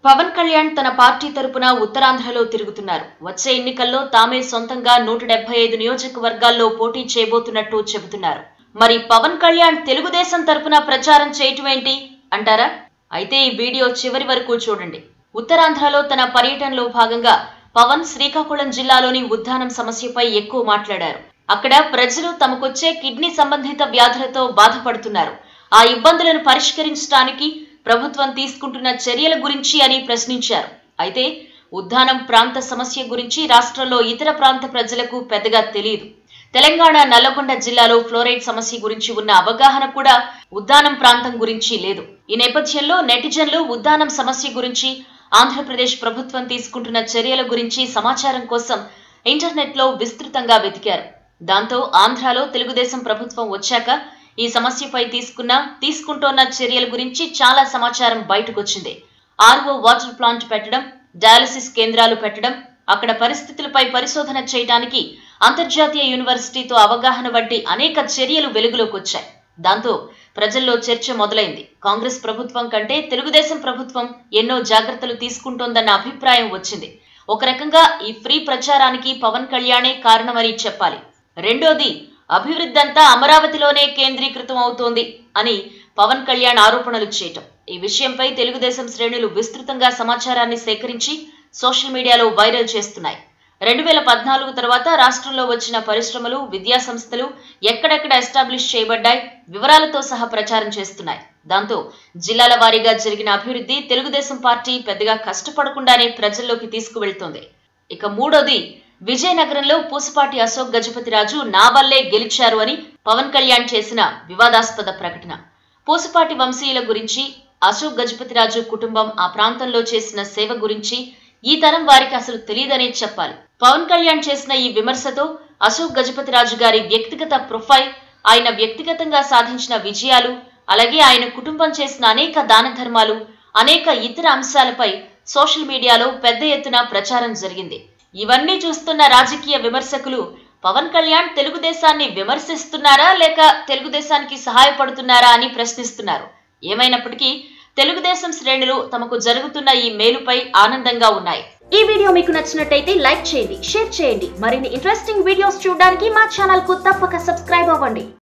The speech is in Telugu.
పవన్ కళ్యాణ్ తన పార్టీ తరపున ఉత్తరాంధ్రలో తిరుగుతున్నారు వచ్చే ఎన్నికల్లో తామే సొంతంగా నూట డెబ్బై ఐదు నియోజకవర్గాల్లో పోటీ చేయబోతున్నట్టు చెబుతున్నారు మరి పవన్ కళ్యాణ్ తెలుగుదేశం తరపున ప్రచారం చేయటం ఏంటి అంటారా అయితే ఈ వీడియో చివరి వరకు చూడండి ఉత్తరాంధ్రలో తన పర్యటనలో భాగంగా పవన్ శ్రీకాకుళం జిల్లాలోని ఉద్దానం సమస్యపై ఎక్కువ మాట్లాడారు అక్కడ ప్రజలు తమకొచ్చే కిడ్నీ సంబంధిత వ్యాధులతో బాధపడుతున్నారు ఆ ఇబ్బందులను పరిష్కరించడానికి ప్రభుత్వం తీసుకుంటున్న చర్యల గురించి అని ప్రశ్నించారు అయితే ఉద్దానం ప్రాంత సమస్య గురించి రాష్ట్రంలో ఇతర ప్రాంత ప్రజలకు పెద్దగా తెలియదు తెలంగాణ నల్లగొండ జిల్లాలో ఫ్లోరైడ్ సమస్య గురించి ఉన్న అవగాహన కూడా ఉద్దానం ప్రాంతం గురించి లేదు ఈ నేపథ్యంలో నెటిజన్లు ఉద్దానం సమస్య గురించి ఆంధ్రప్రదేశ్ ప్రభుత్వం తీసుకుంటున్న చర్యల గురించి సమాచారం కోసం ఇంటర్నెట్లో విస్తృతంగా వెతికారు దాంతో ఆంధ్రాలో తెలుగుదేశం ప్రభుత్వం వచ్చాక ఈ సమస్యపై తీసుకున్న తీసుకుంటోన్న చర్యల గురించి చాలా సమాచారం బయటకొచ్చింది ఆర్ఓ వాటర్ ప్లాంట్ పెట్టడం డయాలసిస్ కేంద్రాలు పెట్టడం అక్కడ పరిస్థితులపై పరిశోధన చేయడానికి అంతర్జాతీయ యూనివర్సిటీతో అవగాహన వంటి అనేక చర్యలు వెలుగులోకి వచ్చాయి దాంతో ప్రజల్లో చర్చ మొదలైంది కాంగ్రెస్ ప్రభుత్వం కంటే తెలుగుదేశం ప్రభుత్వం ఎన్నో జాగ్రత్తలు తీసుకుంటోందన్న అభిప్రాయం వచ్చింది ఒక రకంగా ఈ ఫ్రీ ప్రచారానికి పవన్ కళ్యాణే కారణమని చెప్పాలి రెండోది అభివృద్ధి అంతా అమరావతిలోనే కేంద్రీకృతం అవుతోంది అని పవన్ కళ్యాణ్ ఆరోపణలు చేయటం ఈ విషయంపై తెలుగుదేశం శ్రేణులు విస్తృతంగా సమాచారాన్ని సేకరించి సోషల్ మీడియాలో వైరల్ చేస్తున్నాయి రెండు వేల పద్నాలుగు తర్వాత రాష్ట్రంలో వచ్చిన పరిశ్రమలు విద్యా సంస్థలు ఎక్కడెక్కడ ఎస్టాబ్లిష్ చేయబడ్డాయి వివరాలతో సహా ప్రచారం చేస్తున్నాయి దాంతో జిల్లాల వారీగా జరిగిన అభివృద్ధి తెలుగుదేశం పార్టీ పెద్దగా కష్టపడకుండానే ప్రజల్లోకి తీసుకువెళ్తోంది ఇక మూడోది విజయనగరంలో పూసపాటి అశోక్ గజపతిరాజు నా వల్లే గెలిచారు అని పవన్ కళ్యాణ్ చేసిన వివాదాస్పద ప్రకటన పూసపాటి వంశీయుల గురించి అశోక్ గజపతిరాజు కుటుంబం ఆ ప్రాంతంలో చేసిన సేవ గురించి ఈ తరం వారికి అసలు తెలియదనే చెప్పాలి పవన్ కళ్యాణ్ చేసిన ఈ విమర్శతో అశోక్ గజపతిరాజు గారి వ్యక్తిగత ప్రొఫైల్ ఆయన వ్యక్తిగతంగా సాధించిన విజయాలు అలాగే ఆయన కుటుంబం చేసిన అనేక దాన ధర్మాలు అనేక ఇతర అంశాలపై సోషల్ మీడియాలో పెద్ద ఎత్తున ప్రచారం జరిగింది ఇవన్నీ చూస్తున్న రాజకీయ విమర్శకులు పవన్ కళ్యాణ్ తెలుగుదేశాన్ని విమర్శిస్తున్నారా లేక తెలుగుదేశానికి సహాయపడుతున్నారా అని ప్రశ్నిస్తున్నారు ఏమైనప్పటికీ తెలుగుదేశం శ్రేణులు తమకు జరుగుతున్న ఈ మేలుపై ఆనందంగా ఉన్నాయి ఈ వీడియో మీకు నచ్చినట్టయితే లైక్ చేయండి షేర్ చేయండి మరిన్ని ఇంట్రెస్టింగ్ వీడియోస్ చూడడానికి మా ఛానల్ కు తప్పక సబ్స్క్రైబ్ అవ్వండి